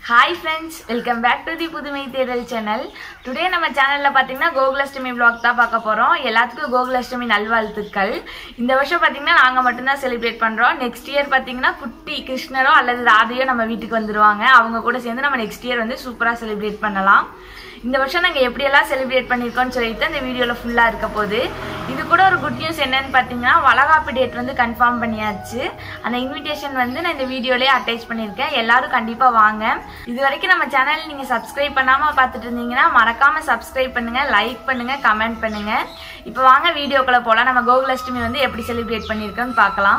hi friends welcome back to the புதுமை தேடல் channel today நம்ம சேனலில் பார்த்தீங்கன்னா கோகுலாஷ்டமி vlog தான் பார்க்க போகிறோம் எல்லாத்துக்கும் கோகுலாஷ்டமி நல்வாழ்த்துக்கள் இந்த வருஷம் பார்த்தீங்கன்னா நாங்கள் மட்டும்தான் செலிப்ரேட் பண்ணுறோம் நெக்ஸ்ட் இயர் பார்த்தீங்கன்னா குட்டி கிருஷ்ணரோ அல்லது ராதையோ நம்ம வீட்டுக்கு வந்துருவாங்க அவங்க கூட சேர்ந்து நம்ம நெக்ஸ்ட் இயர் வந்து சூப்பராக செலிப்ரேட் பண்ணலாம் இந்த வருஷம் நாங்கள் எப்படியெல்லாம் செலிப்ரேட் பண்ணியிருக்கோம்னு சொல்லிட்டு அந்த வீடியோவில் ஃபுல்லாக இருக்க போகுது இது கூட ஒரு குட் நியூஸ் என்னன்னு பார்த்தீங்கன்னா வளகாப்பு டேட் வந்து கன்ஃபார்ம் பண்ணியாச்சு அந்த இன்விடேஷன் வந்து நான் இந்த வீடியோலேயே அட்டாச் பண்ணியிருக்கேன் எல்லாரும் கண்டிப்பாக வாங்க இது வரைக்கும் நம்ம சேனல் நீங்கள் சப்ஸ்கிரைப் பண்ணாமல் பார்த்துட்டு இருந்தீங்கன்னா மறக்காமல் சப்ஸ்கிரைப் பண்ணுங்கள் லைக் பண்ணுங்கள் கமெண்ட் பண்ணுங்கள் இப்போ வாங்க வீடியோக்குள்ளே போகலாம் நம்ம கோகுலாஷ்டமி வந்து எப்படி செலிப்ரேட் பண்ணியிருக்கோன்னு பார்க்கலாம்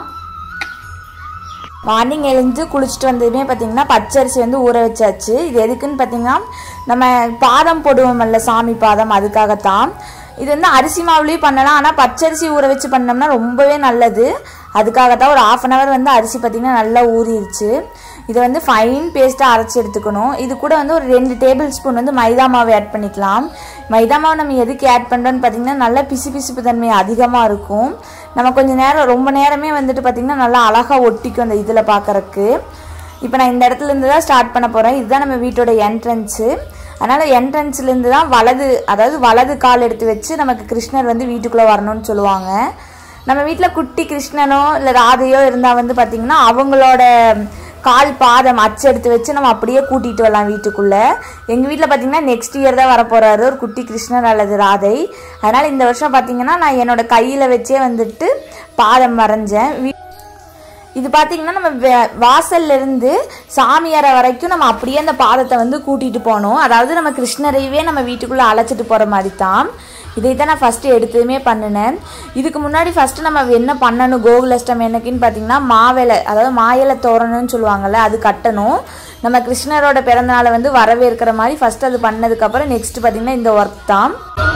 மார்னிங் எழுந்து குளிச்சுட்டு வந்ததுமே பார்த்தீங்கன்னா பச்சரிசி வந்து ஊற வச்சாச்சு இது எதுக்குன்னு பார்த்தீங்கன்னா நம்ம பாதம் போடுவோம்ல சாமி பாதம் அதுக்காகத்தான் இது வந்து அரிசி மாவுலேயும் பண்ணலாம் ஆனால் பச்சரிசி ஊற வச்சு பண்ணோம்னா ரொம்பவே நல்லது அதுக்காகத்தான் ஒரு ஆஃப் அன் ஹவர் வந்து அரிசி பார்த்திங்கன்னா நல்லா ஊறிடுச்சு இதை வந்து ஃபைன் பேஸ்ட்டாக அரைச்சி எடுத்துக்கணும் இது கூட வந்து ஒரு ரெண்டு டேபிள் ஸ்பூன் வந்து மைதா மாவு ஆட் பண்ணிக்கலாம் மைதா மாவு நம்ம எதுக்கு ஆட் பண்ணுறோன்னு பார்த்தீங்கன்னா நல்லா பிசு பிசுப்பு தன்மை அதிகமாக இருக்கும் நம்ம கொஞ்சம் நேரம் ரொம்ப நேரமே வந்துட்டு பார்த்திங்கன்னா நல்லா அழகாக ஒட்டிக்கும் அந்த இதில் பார்க்குறக்கு இப்போ நான் இந்த இடத்துல இருந்து தான் ஸ்டார்ட் பண்ண போகிறேன் இதுதான் நம்ம வீட்டோட என்ட்ரன்ஸு அதனால் என்ட்ரன்ஸ்லேருந்து தான் வலது அதாவது வலது கால் எடுத்து வச்சு நமக்கு கிருஷ்ணர் வந்து வீட்டுக்குள்ளே வரணும்னு சொல்லுவாங்க நம்ம வீட்டில் குட்டி கிருஷ்ணனோ இல்லை ராதையோ இருந்தால் வந்து பார்த்திங்கன்னா அவங்களோட கால் பாதம் அச்சு எடுத்து வச்சு நம்ம அப்படியே கூட்டிகிட்டு வரலாம் வீட்டுக்குள்ளே எங்கள் வீட்டில் பார்த்தீங்கன்னா நெக்ஸ்ட் இயர் தான் வரப்போகிறாரு ஒரு குட்டி கிருஷ்ணர் அல்லது ராதை அதனால் இந்த வருஷம் பார்த்தீங்கன்னா நான் என்னோட கையில் வச்சே வந்துட்டு பாதம் வரைஞ்சேன் வீ இது பார்த்தீங்கன்னா நம்ம வே- வாசல்ல இருந்து சாமியாரை வரைக்கும் நம்ம அப்படியே அந்த பாதத்தை வந்து கூட்டிட்டு போகணும் அதாவது நம்ம கிருஷ்ணரையவே நம்ம வீட்டுக்குள்ளே அழைச்சிட்டு போகிற மாதிரி தான் இதை தான் நான் ஃபஸ்ட்டு எடுத்ததுமே பண்ணினேன் இதுக்கு முன்னாடி ஃபஸ்ட்டு நம்ம என்ன பண்ணணும் கோகுலஷ்டம் என்னக்குன்னு பார்த்தீங்கன்னா மாவேலை அதாவது மாயிலை தோரணம்னு சொல்லுவாங்கல்ல அது கட்டணும் நம்ம கிருஷ்ணரோட பிறந்தநாளை வந்து வரவேற்கிற மாதிரி ஃபஸ்ட்டு அது பண்ணதுக்கப்புறம் நெக்ஸ்ட் பார்த்தீங்கன்னா இந்த ஒர்க் தான்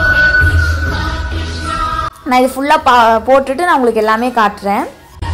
நான் இது ஃபுல்லாக பா போட்டுட்டு நான் உங்களுக்கு எல்லாமே காட்டுறேன்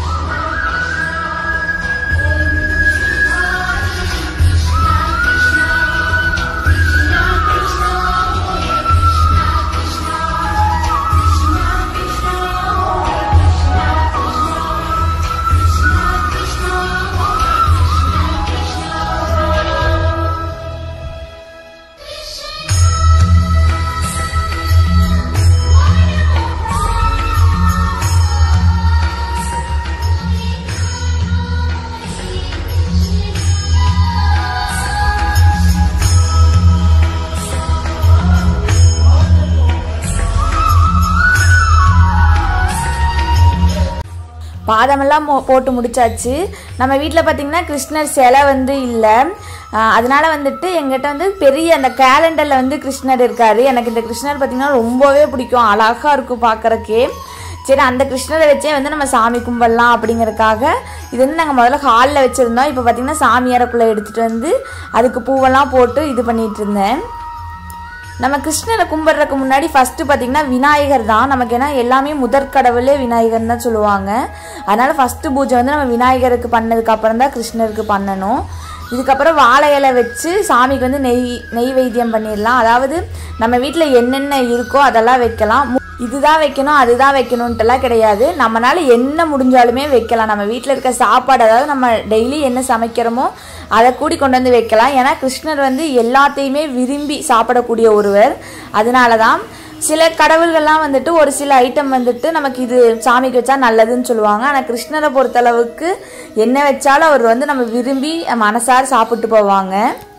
பாதமெல்லாம் மோ- போட்டு முடிச்சாச்சு நம்ம வீட்டில் பார்த்தீங்கன்னா கிருஷ்ணர் சிலை வந்து இல்லை அதனால வந்துட்டு எங்கிட்ட வந்து பெரிய அந்த கேலண்டரில் வந்து கிருஷ்ணர் இருக்காரு எனக்கு இந்த கிருஷ்ணர் பார்த்தீங்கன்னா ரொம்பவே பிடிக்கும் அழகாக இருக்கும் பார்க்குறக்கே சரி அந்த கிருஷ்ணரை வச்சே வந்து நம்ம சாமி கும்பிடலாம் அப்படிங்கறதுக்காக இது வந்து நாங்கள் முதல்ல ஹாலில் வச்சுருந்தோம் இப்போ பார்த்தீங்கன்னா சாமியாருக்குள்ளே எடுத்துகிட்டு வந்து அதுக்கு பூவெல்லாம் போட்டு இது பண்ணிட்டு இருந்தேன் நம்ம கிருஷ்ணரை கும்பிட்றதுக்கு முன்னாடி ஃபஸ்ட்டு பார்த்தீங்கன்னா விநாயகர் தான் நமக்கு ஏன்னா எல்லாமே முதற் கடவுளே விநாயகர் தான் சொல்லுவாங்க அதனால ஃபஸ்ட்டு பூஜை வந்து நம்ம விநாயகருக்கு பண்ணதுக்கு அப்புறம் தான் கிருஷ்ணருக்கு பண்ணணும் இதுக்கப்புறம் வாழை இலை வச்சு சாமிக்கு வந்து நெய் நெய் வைத்தியம் பண்ணிடலாம் அதாவது நம்ம வீட்டில் என்னென்ன இருக்கோ அதெல்லாம் வைக்கலாம் மு- இதுதான் வைக்கணும் அதுதான் வைக்கணுன்ட்டுலாம் கிடையாது நம்மனால என்ன முடிஞ்சாலுமே வைக்கலாம் நம்ம வீட்டில் இருக்க சாப்பாடு அதாவது நம்ம டெய்லி என்ன சமைக்கிறோமோ அதை கூடி கொண்டு வந்து வைக்கலாம் ஏன்னா கிருஷ்ணர் வந்து எல்லாத்தையுமே விரும்பி சாப்பிடக்கூடிய ஒருவர் அதனால தான் சில கடவுள்கள்லாம் வந்துட்டு ஒரு சில ஐட்டம் வந்துட்டு நமக்கு இது சாமிக்கு வச்சா நல்லதுன்னு சொல்லுவாங்க ஆனால் கிருஷ்ணரை பொறுத்தளவுக்கு என்ன வச்சாலும் அவர் வந்து நம்ம விரும்பி மனசார சாப்பிட்டு போவாங்க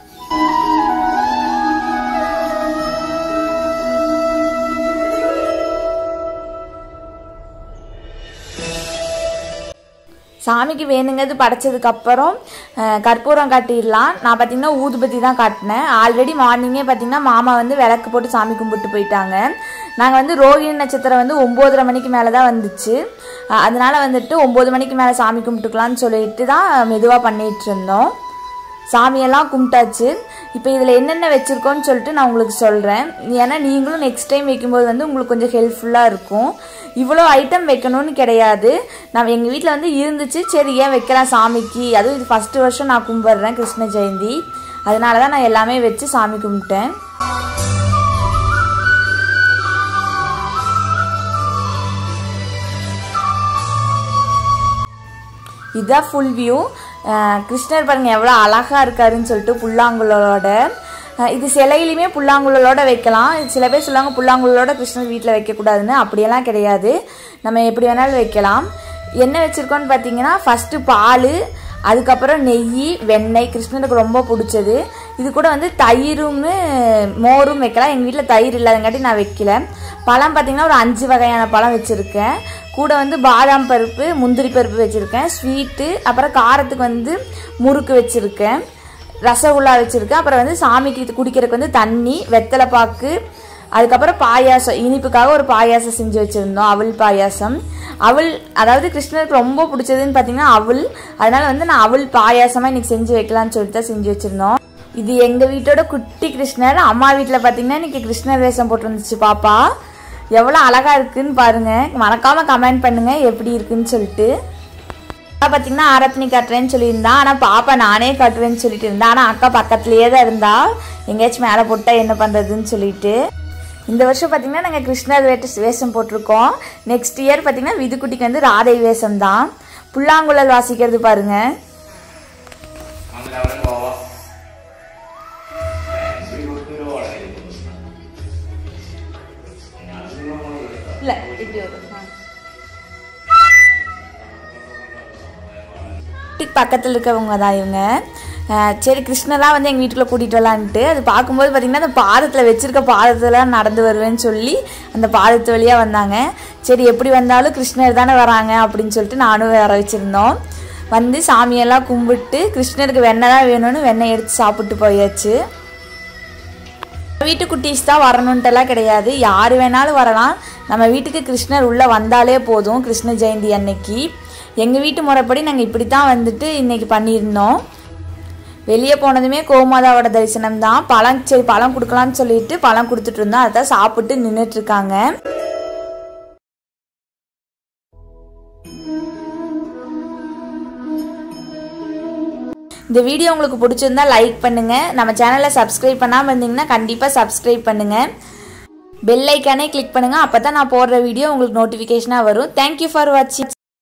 சாமிக்கு வேணுங்கிறது படைச்சதுக்கு அப்புறம் அஹ், கற்பூரம் காட்டிடலாம் நான் பார்த்தீங்கன்னா ஊதுபத்தி தான் காட்டினேன் ஆல்ரெடி மார்னிங்கே பார்த்தீங்கன்னா மாமா வந்து விளக்கு போட்டு சாமி கும்பிட்டு போயிட்டாங்க நாங்கள் வந்து ரோகிணி நட்சத்திரம் வந்து ஒம்போதரை மணிக்கு மேலே தான் வந்துச்சு அஹ், அதனால வந்துட்டு ஒம்பது மணிக்கு மேலே சாமி கும்பிட்டுக்கலாம்னு சொல்லிட்டு தான் மெதுவாக பண்ணிட்டு இருந்தோம் சாமியெல்லாம் கும்பிட்டாச்சு இப்போ இதில் என்னென்ன வச்சுருக்கோன்னு சொல்லிட்டு நான் உங்களுக்கு சொல்கிறேன் ஏன்னா நீங்களும் நெக்ஸ்ட் டைம் வைக்கும்போது வந்து உங்களுக்கு கொஞ்சம் ஹெல்ப்ஃபுல்லாக இருக்கும் இவ்வளோ ஐட்டம் வைக்கணும்னு கிடையாது நான் எங்கள் வீட்டில் வந்து இருந்துச்சு சரி ஏன் வைக்கலாம் சாமிக்கு அதுவும் இது ஃபஸ்ட்டு வருஷம் நான் கும்பிட்றேன் கிருஷ்ண ஜெயந்தி அதனால தான் நான் எல்லாமே வச்சு சாமி கும்பிட்டேன் இதுதான் ஃபுல் வியூ அஹ் கிருஷ்ணர் பாருங்க எவ்வளோ அழகாக இருக்காருன்னு சொல்லிட்டு புல்லாங்குழலோட அஹ் இது சிலையிலையுமே புல்லாங்குழலோட வைக்கலாம் இது சில பேர் சொல்லுவாங்க புல்லாங்குழலோட கிருஷ்ணர் வீட்டில் வைக்கக்கூடாதுன்னு அப்படியெல்லாம் கிடையாது நம்ம எப்படி வேணாலும் வைக்கலாம் என்ன வச்சுருக்கோன்னு பார்த்தீங்கன்னா ஃபஸ்ட்டு பால் அதுக்கப்புறம் நெய் வெண்ணெய் கிருஷ்ணருக்கு ரொம்ப பிடிச்சது இது கூட வந்து தயிரும் மோரும் வைக்கலாம் எங்கள் வீட்டில் தயிர் இல்லாதங்காட்டி நான் வைக்கல பழம் பார்த்தீங்கன்னா ஒரு அஞ்சு வகையான பழம் வச்சுருக்கேன் கூட வந்து பாதாம் பருப்பு முந்திரி பருப்பு வச்சுருக்கேன் ஸ்வீட்டு அப்புறம் காரத்துக்கு வந்து முறுக்கு வச்சுருக்கேன் ரசகுல்லா வச்சுருக்கேன் அப்புறம் வந்து சாமிக்கு இது குடிக்கிறதுக்கு வந்து தண்ணி வெத்தலை பாக்கு அதுக்கப்புறம் பாயாசம் இனிப்புக்காக ஒரு பாயாசம் செஞ்சு வச்சுருந்தோம் அவல் பாயாசம் அவல் அதாவது கிருஷ்ணருக்கு ரொம்ப பிடிச்சதுன்னு பார்த்தீங்கன்னா அவல் அதனால வந்து நான் அவல் பாயாசமாக இன்னைக்கு செஞ்சு வைக்கலாம்னு சொல்லிட்டு தான் செஞ்சு வச்சுருந்தோம் இது எங்கள் வீட்டோட குட்டி கிருஷ்ணர் அம்மா வீட்டில் பார்த்தீங்கன்னா இன்னைக்கு கிருஷ்ணர் வேஷம் போட்டிருந்துச்சு பாப்பா எவ்வளோ அழகா இருக்குன்னு பாருங்க மறக்காம கமெண்ட் பண்ணுங்க எப்படி இருக்குன்னு சொல்லிட்டு அக்கா பார்த்தீங்கன்னா ஆரத்தினி கட்டுறேன்னு சொல்லியிருந்தா ஆனால் பாப்பா நானே கட்டுவேன்னு சொல்லிட்டு இருந்தா ஆனால் அக்கா பக்கத்துலேயே தான் இருந்தா எங்கேயாச்சும் மேலே போட்டா என்ன பண்ணுறதுன்னு சொல்லிட்டு இந்த வருஷம் பார்த்தீங்கன்னா நாங்கள் கிருஷ்ணர் வேட்டு வேஷம் போட்டிருக்கோம் நெக்ஸ்ட் இயர் பார்த்தீங்கன்னா விதுக்குட்டிக்கு வந்து ராதை வேஷம் தான் புல்லாங்குழல் வாசிக்கிறது பாருங்க അങ്ങനെ അവിടെ പോവാം ഒരു വളരെ இல்லை இப்படி வரும் வீட்டுக்கு பக்கத்தில் இருக்கவங்க தான் இவங்க அஹ் சரி கிருஷ்ணலாம் வந்து எங்கள் வீட்டுக்குள்ளே கூட்டிகிட்டு வரலான்ட்டு அது பார்க்கும்போது பார்த்திங்கன்னா அந்த பாதத்தில் வச்சுருக்க பாதத்தில் நடந்து வருவேன்னு சொல்லி அந்த பாதத்து வழியாக வந்தாங்க சரி எப்படி வந்தாலும் கிருஷ்ணர் தானே வராங்க அப்படின்னு சொல்லிட்டு நானும் வர வச்சுருந்தோம் வந்து சாமியெல்லாம் கும்பிட்டு கிருஷ்ணருக்கு வெண்ணெய் தான் வேணும்னு வெண்ணெய் எடுத்து சாப்பிட்டு போயாச்சு வீட்டு குட்டீஸ் தான் வரணுன்ட்டுலாம் கிடையாது யார் வேணாலும் வரலாம் நம்ம வீட்டுக்கு கிருஷ்ணர் உள்ளே வந்தாலே போதும் கிருஷ்ண ஜெயந்தி அன்னைக்கு எங்கள் வீட்டு முறைப்படி நாங்கள் இப்படி தான் வந்துட்டு இன்னைக்கு பண்ணியிருந்தோம் வெளியே போனதுமே கோமாதாவோட தரிசனம் தான் பழம் சரி பழம் கொடுக்கலாம்னு சொல்லிட்டு பழம் கொடுத்துட்டு இருந்தோம் அதை தான் சாப்பிட்டு நின்றுட்டு இருக்காங்க இந்த வீடியோ உங்களுக்கு பிடிச்சிருந்தா லைக் பண்ணுங்க நம்ம சேனலை சப்ஸ்கிரைப் பண்ணாமல் இருந்தீங்கன்னா கண்டிப்பாக சப்ஸ்கிரைப் பண்ணுங்க பெல் ஐக்கானே கிளிக் பண்ணுங்க அப்போ தான் நான் போடுற வீடியோ உங்களுக்கு நோட்டிஃபிகேஷனாக வரும் தேங்க்யூ ஃபார் வாட்சிங்